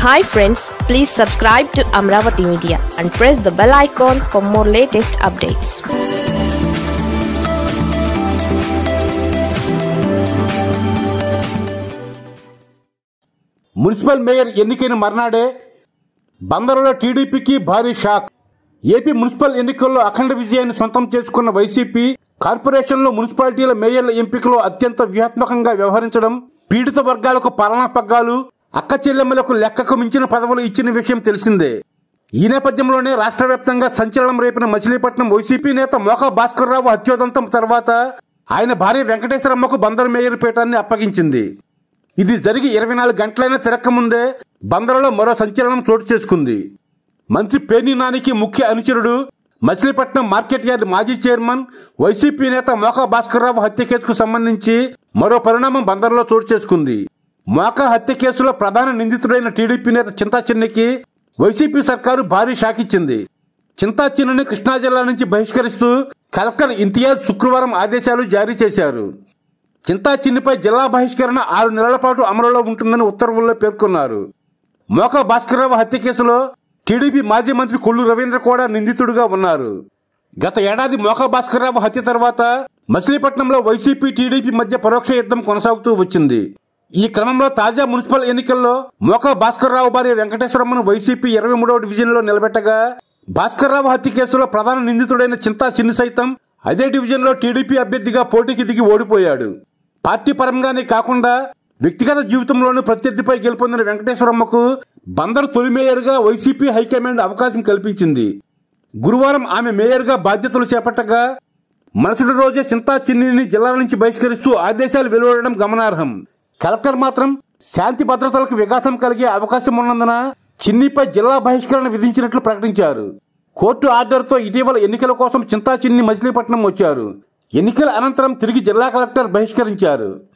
hi friends please subscribe to Amaravati media and press the bell icon for more latest updates municipal mayor ఎన్నికైన మర్నాడే బందరులో టీడీపీకి భారీ shock AP municipal ఎన్నికల్లో అఖండ విజయాన్ని సొంతం చేసుకున్న వైసీపీ కార్పొరేషన్లో మున్సిపాలిటీల మేయర్ల ఎంపికలో అత్యంత వ్యూహాత్మకంగా వ్యవహరించడం పీడిత వర్గాలకు పాలనా పగ్గాలు అక్క చెల్లెమ్మలకు లెక్కకు మించిన పదవులు ఇచ్చిన విషయం తెలిసిందే ఈ నేపథ్యంలోనే రాష్ట్ర వ్యాప్తంగా సంచలనం రేపిన మచిలీపట్నం వైసీపీ నేత మోకా భాస్కర్రావు హత్యోదంతం తర్వాత ఆయన భార్య వెంకటేశ్వరమ్మకు బందరు మేయర్ పీఠాన్ని అప్పగించింది ఇది జరిగి ఇరవై నాలుగు గంటలైన తిరక్కముందే బందరలో మరో సంచలనం చోటు చేసుకుంది మంత్రి పేర్ని నానికి ముఖ్య అనుచరుడు మచిలీపట్నం మార్కెట్ యార్డ్ మాజీ చైర్మన్ వైసీపీ నేత మోకా భాస్కర్రావు హత్య కేసుకు సంబంధించి మరో పరిణామం బందర్లో చోటు చేసుకుంది మోకా హత్య కేసులో ప్రధాన నిందితుడైన టీడీపీ నేత చింతా చిన్నికి వైసీపీ సర్కారు భారీ షాక్ ఇచ్చింది చింతా చిన్నని కృష్ణా జిల్లా నుంచి బహిష్కరిస్తూ కలెక్టర్ ఇంతియాజ్ శుక్రవారం ఆదేశాలు జారీ చేశారు చింతా చిన్నిపై జిల్లా బహిష్కరణ ఆరు నెలల పాటు అమలులో ఉంటుందని ఉత్తర్వుల్లో పేర్కొన్నారు మోకా భాస్కర్రావు హత్య కేసులో టీడీపీ మాజీ మంత్రి కొల్లు రవీంద్ర కూడా నిందితుడిగా ఉన్నారు గత ఏడాది మోకా భాస్కర్రావు హత్య తర్వాత మచిలీపట్నంలో వైసీపీ టీడీపీ మధ్య పరోక్ష యుద్ధం కొనసాగుతూ వచ్చింది ఈ క్రమంలో తాజా మున్సిపల్ ఎన్నికల్లో మోకా భాస్కర్రావు భార్య వెంకటేశ్వరమ్మను వైసీపీ ఇరవై మూడవ డివిజన్లో నిలబెట్టగా భాస్కర్రావు హత్య కేసులో ప్రధాన నిందితుడైన చింతా చిన్ని సైతం అదే డివిజన్లో టీడీపీ అభ్యర్థిగా పోటీకి దిగి ఓడిపోయాడు పార్టీ పరంగానే కాకుండా వ్యక్తిగత జీవితంలోనూ ప్రత్యర్థిపై గెలుపొందిన వెంకటేశ్వరమ్మకు బందరు తొలి మేయర్గా వైసీపీ హైకమాండ్ అవకాశం కల్పించింది గురువారం ఆమె మేయర్గా బాధ్యతలు చేపట్టగా మరుసటి రోజే చింతా చిన్నిని జిల్లాల నుంచి బహిష్కరిస్తూ ఆదేశాలు వెలువడడం గమనార్హం కలెక్టర్ మాత్రం శాంతి భద్రతలకు విఘాతం కలిగే అవకాశం ఉన్నందున చిన్నిపై జిల్లా బహిష్కరణ విధించినట్లు ప్రకటించారు కోర్టు ఆర్డర్తో ఇటీవల ఎన్నికల కోసం చింతా చిన్ని మచిలీపట్నం వచ్చారు ఎన్నికల అనంతరం తిరిగి జిల్లా కలెక్టర్ బహిష్కరించారు